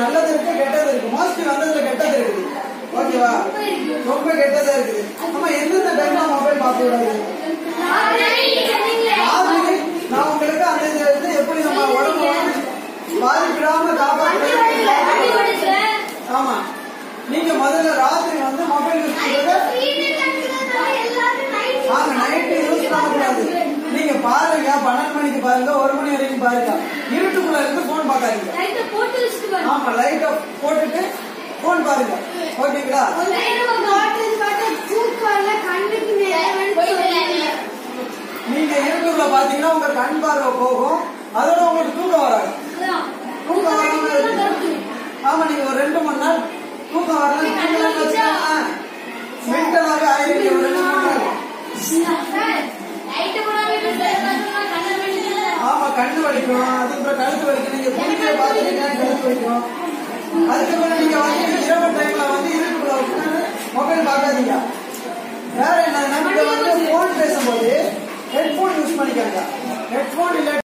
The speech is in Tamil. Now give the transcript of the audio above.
நல்லது இருக்கு கெட்டது இருக்கு மோஸ்ட்லி வந்ததுல கெட்டது இருக்குது ஓகேவா ரொம்ப கெட்டதா இருக்குது நம்ம எந்தெந்த டைம்ல மொபைல் பார்க்க கூடாது ராத்திரி நான் உங்களுக்கு அந்த இது வந்து எப்படி நம்ம உடம்பு வந்து பாதிப்பிடாம காப்பாற்ற ஆமா நீங்க முதல்ல ராத்திரி வந்து மொபைல் யூஸ் பண்றது ஆமா நைட்டு யூஸ் பண்ணக்கூடாது நீங்க பாருங்க பன்னெண்டு மணிக்கு பாருங்க ஒரு மணி வரைக்கும் பாருங்க இருட்டுக்குள்ள இருந்து போன் பார்க்காதீங்க ஆமா லைட் போட்டுட்டு போன் பாருங்க ஓகேங்களா நீங்க இருட்டுக்குள்ள பாத்தீங்கன்னா உங்க கண் பார்வை போகும் அதோட உங்களுக்கு தூக்கம் வராது தூக்கம் வராம இருக்கு. ஆமா நீங்க ஒரு ரெண்டு மணி நேரம் தூக்கம் வரல தூங்கலன்னு வச்சுக்கோங்க மென்டலாவே ஆயிருங்க ஒரு ரெண்டு மணி நேரம் ஆமா கண்ணு வலிக்கும் அதுக்கப்புறம் கழுத்து வலிக்கும் நீங்க குளிக்க பாத்தீங்கன்னா கழுத்து வலிக்கும் அதுக்கப்புறம் நீங்க வந்து இரவு டைம்ல வந்து இருட்டுக்குள்ள விட்டு